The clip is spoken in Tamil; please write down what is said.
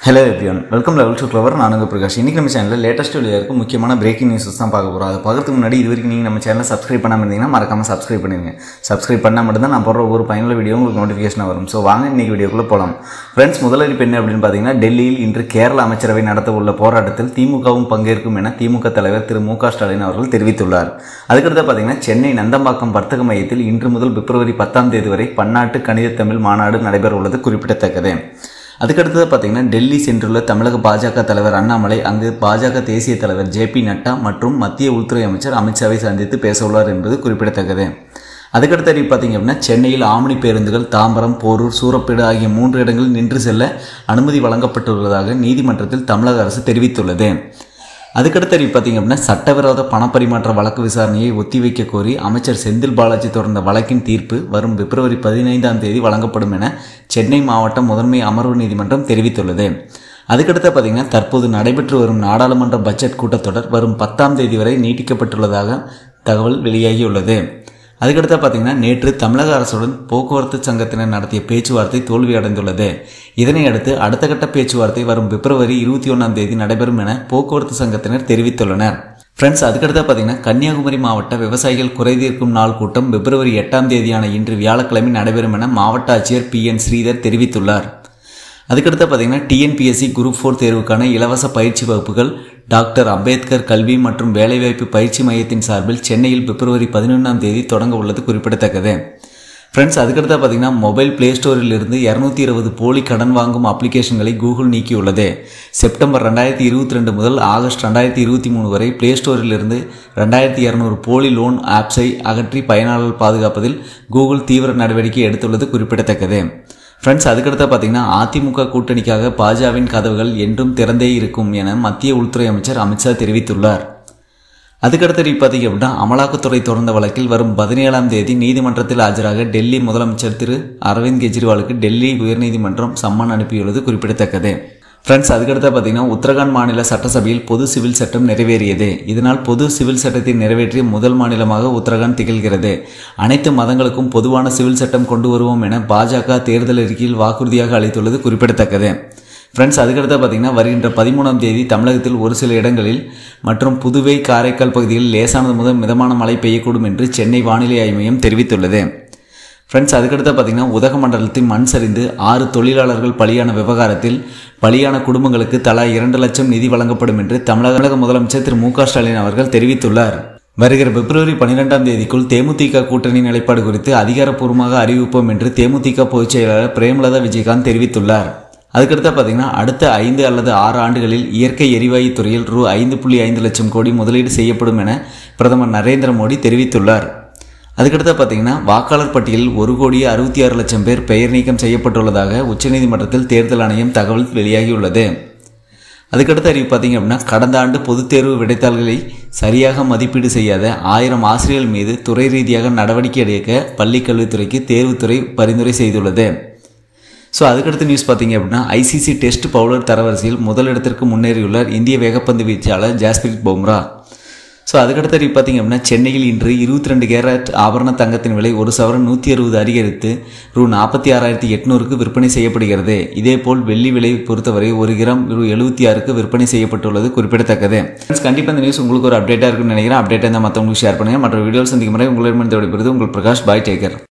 hello everyone welcome level to clever நான் உங்கள் பிரகாஷ் இன்றைக்கி நம்ம சேனலில் லேட்டஸ்ட் வீடியோ இருக்கும் முக்கியமான பிரேக்கிங் நியூஸஸ் தான் பார்க்க போகிறோம் அதை பார்க்கறதுக்கு முன்னாடி இது வரைக்கும் நீங்கள் நம்ம சேனலை சப்ஸ்கிரைப் பண்ணாமல் இருந்தீங்கன்னா மறக்காமல் சப்ஸ்கிரைப் பண்ணிடுங்க சப்ஸ்கிரைப் பண்ணால் மட்டும்தான் நான் போடுற ஒவ்வொரு பயனுள்ள வீடியோ உங்களுக்கு நோட்டிஃபிகேஷன் வரும் ஸோ வாங்க இன்றைக்கி வீடியோக்குள்ளே போகலாம் ஃப்ரெண்ட்ஸ் முதலறிப்பு என்ன அப்படின்னு பார்த்தீங்கன்னா டெல்லியில் இன்று கேரள அமைச்சரவை நடத்த உள்ள போராட்டத்தில் திமுகவும் பங்கேற்கும் என திமுக தலைவர் திரு மு க ஸ்டாலின் அவர்கள் தெரிவித்துள்ளார் அதுக்கடுத்து பார்த்தீங்கன்னா சென்னை நந்தம்பாக்கம் வர்த்தக மையத்தில் இன்று முதல் பிப்ரவரி பத்தாம் தேதி வரை பன்னாட்டு கணித தமிழ் மாநாடு நடைபெற உள்ளது குறிப்பிடத்தக்கது அதுக்கடுத்தது பார்த்தீங்கன்னா டெல்லி சென்றுள்ள தமிழக பாஜக தலைவர் அண்ணாமலை அங்கு பாஜக தேசிய தலைவர் ஜே பி நட்டா மற்றும் மத்திய உள்துறை அமைச்சர் அமித்ஷாவை சந்தித்து பேச உள்ளார் என்பது குறிப்பிடத்தக்கது அதுக்கடுத்து அறிவு பார்த்தீங்க அப்படின்னா சென்னையில் ஆம்னி பேருந்துகள் தாம்பரம் போரூர் சூரப்பேடு ஆகிய மூன்று இடங்களில் நின்று செல்ல அனுமதி வழங்கப்பட்டுள்ளதாக நீதிமன்றத்தில் தமிழக அரசு தெரிவித்துள்ளது அதுக்கடுத்து அறிவு பார்த்தீங்க அப்படின்னா சட்டவிரோத பணப்பரிமாற்ற வழக்கு விசாரணையை ஒத்திவைக்க கோரி அமைச்சர் செந்தில் பாலாஜி தொடர்ந்த வழக்கின் தீர்ப்பு வரும் பிப்ரவரி பதினைந்தாம் தேதி வழங்கப்படும் என சென்னை மாவட்ட முதன்மை அமர்வு நீதிமன்றம் தெரிவித்துள்ளது அதுக்கடுத்து பார்த்தீங்கன்னா தற்போது நடைபெற்று வரும் நாடாளுமன்ற பட்ஜெட் கூட்டத்தொடர் வரும் பத்தாம் தேதி வரை நீட்டிக்கப்பட்டுள்ளதாக தகவல் வெளியாகியுள்ளது அதுக்கடுத்து பார்த்தீங்கன்னா நேற்று தமிழக அரசுடன் போக்குவரத்து சங்கத்தினர் நடத்திய பேச்சுவார்த்தை தோல்வி அடைந்துள்ளது இதனை அடுத்து அடுத்த கட்ட பேச்சுவார்த்தை வரும் பிப்ரவரி இருபத்தி ஒன்றாம் தேதி நடைபெறும் என போக்குவரத்து சங்கத்தினர் தெரிவித்துள்ளனர் ஃப்ரெண்ட்ஸ் அதுக்கடுத்து பார்த்தீங்கன்னா கன்னியாகுமரி மாவட்ட விவசாயிகள் குறைதீர்க்கும் நாள் கூட்டம் பிப்ரவரி எட்டாம் தேதியான இன்று வியாழக்கிழமை நடைபெறும் என மாவட்ட ஆட்சியர் பி என் ஸ்ரீதர் தெரிவித்துள்ளார் அதுக்கடுத்து பார்த்தீங்கன்னா டிஎன்பிஎஸ்சி குரூப் ஃபோர் தேர்வுக்கான இலவச பயிற்சி வகுப்புகள் டாக்டர் அம்பேத்கர் கல்வி மற்றும் வேலைவாய்ப்பு பயிற்சி மையத்தின் சார்பில் சென்னையில் பிப்ரவரி பதினொன்றாம் தேதி தொடங்க உள்ளது குறிப்பிடத்தக்கது ஃப்ரெண்ட்ஸ் அதுக்கடுத்து பார்த்தீங்கன்னா மொபைல் பிளே ஸ்டோரில் இருந்து இரநூத்தி இருபது போலி கடன் வாங்கும் அப்ளிகேஷன்களை கூகுள் நீக்கியுள்ளது செப்டம்பர் ரெண்டாயிரத்தி இருபத்தி ரெண்டு முதல் ஆகஸ்ட் ரெண்டாயிரத்தி இருபத்தி மூணு வரை பிளே ஸ்டோரில் இருந்து ரெண்டாயிரத்தி இரநூறு போலி லோன் ஆப்ஸை அகற்றி பயனாளர் பாதுகாப்பதில் கூகுள் தீவிர நடவடிக்கை எடுத்துள்ளது குறிப்பிடத்தக்கது ஃப்ரெண்ட்ஸ் அதுக்கடுத்து பார்த்தீங்கன்னா அதிமுக கூட்டணிக்காக பாஜகவின் கதவுகள் என்றும் திறந்தே இருக்கும் என மத்திய உள்துறை அமைச்சர் அமித்ஷா தெரிவித்துள்ளார் அதுக்கடுத்து பார்த்தீங்க அப்படின்னா அமலாக்கத்துறை தொடர்ந்த வழக்கில் வரும் பதினேழாம் தேதி நீதிமன்றத்தில் ஆஜராக டெல்லி முதலமைச்சர் திரு அரவிந்த் கெஜ்ரிவாலுக்கு டெல்லி உயர்நீதிமன்றம் சம்மன் அனுப்பியுள்ளது குறிப்பிடத்தக்கது ஃப்ரெண்ட்ஸ் அதுக்கடுத்து பார்த்தீங்கன்னா உத்தரகாண்ட் மாநில சட்டசபையில் பொது சிவில் சட்டம் நிறைவேறியது இதனால் பொது சிவில் சட்டத்தை நிறைவேற்றிய முதல் மாநிலமாக உத்தரகாண்ட் திகழ்கிறது அனைத்து மதங்களுக்கும் பொதுவான சிவில் சட்டம் கொண்டு வருவோம் என பாஜக தேர்தல் அறிக்கையில் வாக்குறுதியாக அளித்துள்ளது குறிப்பிடத்தக்கது ஃப்ரெண்ட்ஸ் அதுக்கடுத்து பார்த்தீங்கன்னா வருகின்ற பதிமூணாம் தேதி தமிழகத்தில் ஒரு சில இடங்களில் மற்றும் புதுவை காரைக்கால் பகுதியில் லேசானது முதல் மிதமான மழை பெய்யக்கூடும் என்று சென்னை வானிலை ஆய்வு மையம் தெரிவித்துள்ளது ஃப்ரெண்ட்ஸ் அதுக்கடுத்து பார்த்தீங்கன்னா உதகமண்டலத்தில் மண் சரிந்து ஆறு தொழிலாளர்கள் பலியான விவகாரத்தில் பலியான குடும்பங்களுக்கு தலா இரண்டு லட்சம் நிதி வழங்கப்படும் என்று தமிழக முதலமைச்சர் திரு மு க ஸ்டாலின் அவர்கள் தெரிவித்துள்ளார் வருகிற பிப்ரவரி பனிரெண்டாம் தேதிக்குள் தேமுதிக கூட்டணி நிலைப்பாடு குறித்து அதிகாரப்பூர்வமாக அறிவிப்போம் என்று தேமுதிக பொதுச் செயலாளர் பிரேமலதா விஜயகாந்த் தெரிவித்துள்ளார் அதுக்கடுத்து பார்த்தீங்கன்னா அடுத்த ஐந்து அல்லது ஆறு ஆண்டுகளில் இயற்கை எரிவாயு துறையில் ரூ ஐந்து புள்ளி ஐந்து லட்சம் கோடி முதலீடு செய்யப்படும் என பிரதமர் நரேந்திர மோடி தெரிவித்துள்ளார் அதுக்கடுத்து பார்த்தீங்கன்னா வாக்காளர் பட்டியலில் ஒரு கோடியே அறுபத்தி ஆறு லட்சம் பேர் பெயர் நீக்கம் செய்யப்பட்டுள்ளதாக உச்சநீதிமன்றத்தில் தேர்தல் ஆணையம் தகவல் வெளியாகியுள்ளது அதுக்கடுத்து அறிவு பார்த்தீங்க அப்படின்னா கடந்த ஆண்டு பொதுத் தேர்வு விடைத்தாள்களை சரியாக மதிப்பீடு செய்யாத ஆயிரம் ஆசிரியர்கள் மீது துறை ரீதியாக நடவடிக்கை எடுக்க பள்ளிக் கல்வித்துறைக்கு தேர்வுத்துறை பரிந்துரை செய்துள்ளது ஸோ அதுக்கடுத்த நியூஸ் பார்த்தீங்க அப்படின்னா ஐசிசி டெஸ்ட் பவுலர் தரவரிசையில் முதலிடத்திற்கு முன்னேறியுள்ளார் இந்திய வேகப்பந்து வீச்சாளர் ஜாஸ்பிரிட் பும்ரா ஸோ அதுக்கடுத்த அறிவு பார்த்தீங்க அப்படின்னா சென்னையில் இன்று இருபத்தி ரெண்டு கேரட் ஆபரண தங்கத்தின் விலை ஒரு சவரன் நூற்றி அறுபது அதிகரித்து ரூ நாற்பத்தி ஆறாயிரத்தி எட்நூறுக்கு விற்பனை செய்யப்படுகிறது இதேபோல் வெள்ளி விலை பொறுத்தவரை ஒரு கிராம் ரூ எழுபத்தி ஆறுக்கு விற்பனை செய்யப்பட்டுள்ளது குறிப்பிடத்தக்கது கண்டிப்பாக இந்த நியூஸ் உங்களுக்கு ஒரு அப்டேட்டாக இருக்குன்னு நினைக்கிறேன் அப்டேட்டாக இருந்தால் மற்றவங்களுக்கு ஷேர் பண்ணுங்கள் மற்ற வீடியோஸ் சந்திக்கும் முறை உங்களிடமிருந்து விடைபெறுது உங்கள் பிரகாஷ் பாய் டேக்கர்